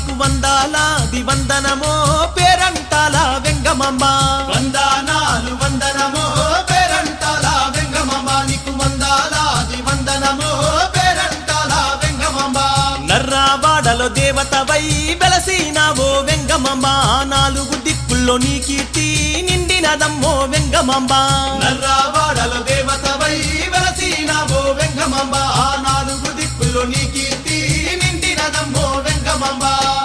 నీకు వందాలాది వందనమో పేరంటాల వెంగమాంబ వందనాలు వందనమో పేరంటాల వెంగమాంబ నీకు వందలాది వందనమో పేరంటాల వెంగమాంబ నర్రావాడలో దేవతవై వెలసినావో వెంగమాంబ నాలుగు దిక్కుల్లో నీ కీర్తి నిండినదమ్మో వెంగమాంబ నర్రావాడలో దేవతవై వెలసినావో వెంగమాంబ ఆ నాలుగు దిక్కుల్లో నీ కీర్తి నిండినదమ్మో వెంగమాంబ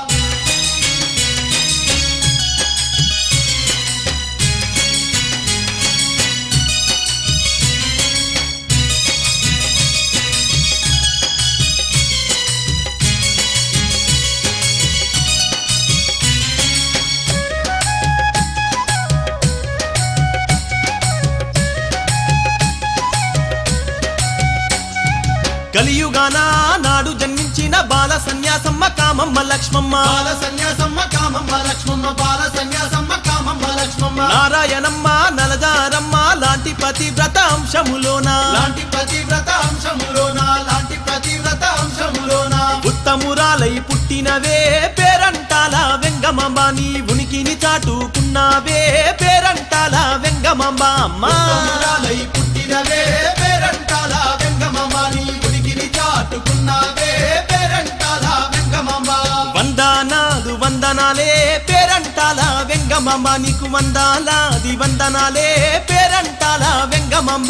కలియుగాన నాడు జన్మించిన బాల సన్యాసమ్మ కామమ్మ లక్ష్మమ్మ బాల సన్యాసమ్మ కామమ్మ లక్ష్మమ్మ బాల సన్యాసమ్మ కామమ్మ లక్ష్మమ్మ నారాయణమ్మ నలజారమ్మ లాంటి పతివ్రత అంశములోన లాంటి పతివ్రత అంశములోన లాంటి పతివ్రత అంశములోన ఉత్తమురాలై పుట్టినవే పేరంటాల వెంగమాంబ నీ ఉనికిని చాటుకున్నావే పేరంటాల వెంగమాంబ అమ్మా ఉత్తమురాలై పుట్టినవే పేరంటాల వెంగమాంబ నీ ఉనికిని చాటుకున్నావే పేరంటాల వెంగమాంబ వందనాలు వందనాలే పేరంటాల వెంగమాంబ నీకు వందాలాది వందనాలే పేరంటాల వెంగమాంబ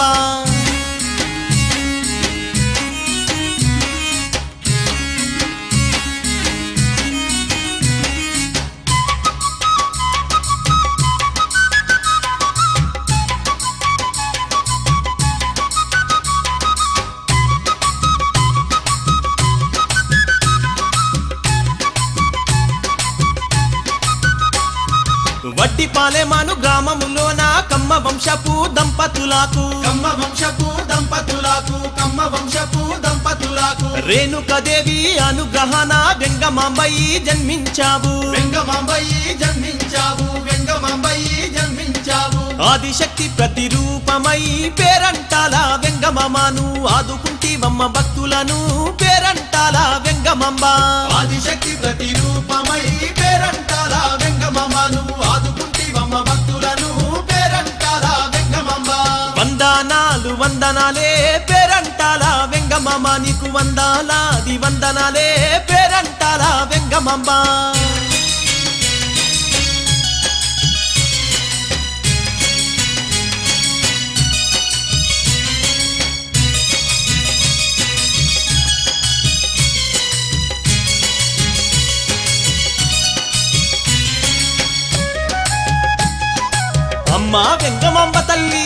వడ్డిపాలెమాను గ్రామములోన కమ్మ వంశపు దంపతులకు కమ్మ వంశపు దంపతులకు కమ్మ వంశపు దంపతులకు రేణుకదేవి అనుగ్రహణ వెంగమాంబయి జన్మించావు వెంగమాంబయి జన్మించావు వెంగమాంబయి జన్మించావు ఆదిశక్తి ప్రతిరూపమై పేరంటాల వెంగమామను ఆదుకుంటివమ్మ భక్తులను పేరంటాల వెంగమాంబ ఆదిశక్తి ప్రతిరూపమై పేరంటాల వెంగమాంబను ఆదుకుంటివమ్మ భక్తులను పేరంటాల వెంగమాంబ వందనాలు వందనాలే పేరంటాల వెంగమామ నీకు వందాలాది వందనాలే పేరంటాల వెంగమాంబ అమ్మా వెంగమాంబ తల్లి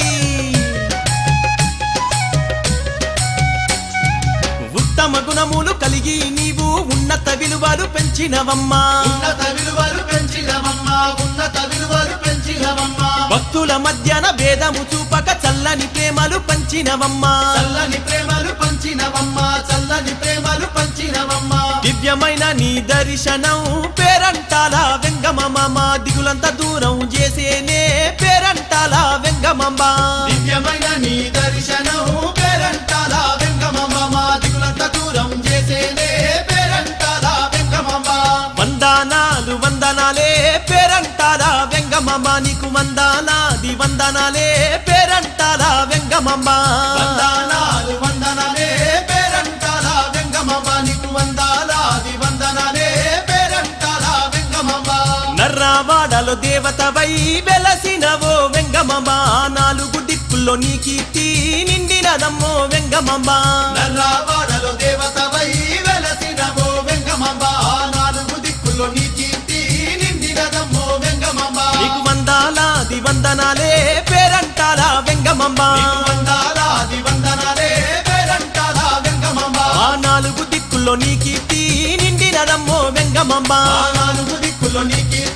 ఉత్తమ గుణములు కలిగి నీవు ఉన్నత విలువలు పెంచినవమ్మా ఉన్నత విలువలు పెంచినవమ్మ ఉన్నత విలువలు పెంచినవమ్మ భక్తుల మధ్యన భేదము చూపక చల్లని ప్రేమలు పంచినవమ్మా చల్లని ప్రేమలు పంచినవమ్మ చల్లని ప్రేమలు పంచినవమ్మ దివ్యమైన నీ దర్శనం పేరంటాల వెంగమమ్మ దిగులంత దూరం చేసేనే పేరంటాల వెంగమమ్మ దివ్యమైన నీ దర్శనం పేరంటాల వెంగమమ్మ దిగులంత దూరం చేసేనే పేరంటాల వెంగమమ్మ వందనాలు వందనాలే పేరంటాల వెంగమమ్మ నీకు వందనాది వందనాలే పేరంటాల వెంగమమ్మ వందనాలు వందనాలే పేరంటాల వెంగమమ్మ నీకు వందలాది వందనాలే పేరంటాల వెంగమమ్మ నర్రావాడలో దేవతవై వెలసినవో వెంగమమ్మ నాలుగు దిక్కుల్లో నీ కీర్తి నిండినదమ్మో వెంగమమ్మ నల్లవాడలో దేవతవై వెలసినవో వెంగమమ్మ ఆ నాలుగు దిక్కుల్లో నీ కీర్తి నిండినదమ్మో వెంగమమ్మ నీకు వందాలాది వందనాలే పేరంటాల వెంగమమ్మ నీకు వందలాది వందనాలే పేరంటాల వెంగమమ్మ ఆ నాలుగు దిక్కుల్లో నీ కీర్తి నిండినదమ్మో వెంగమమ్మ ఆ నాలుగు దిక్కుల్లో నీ కీర్తి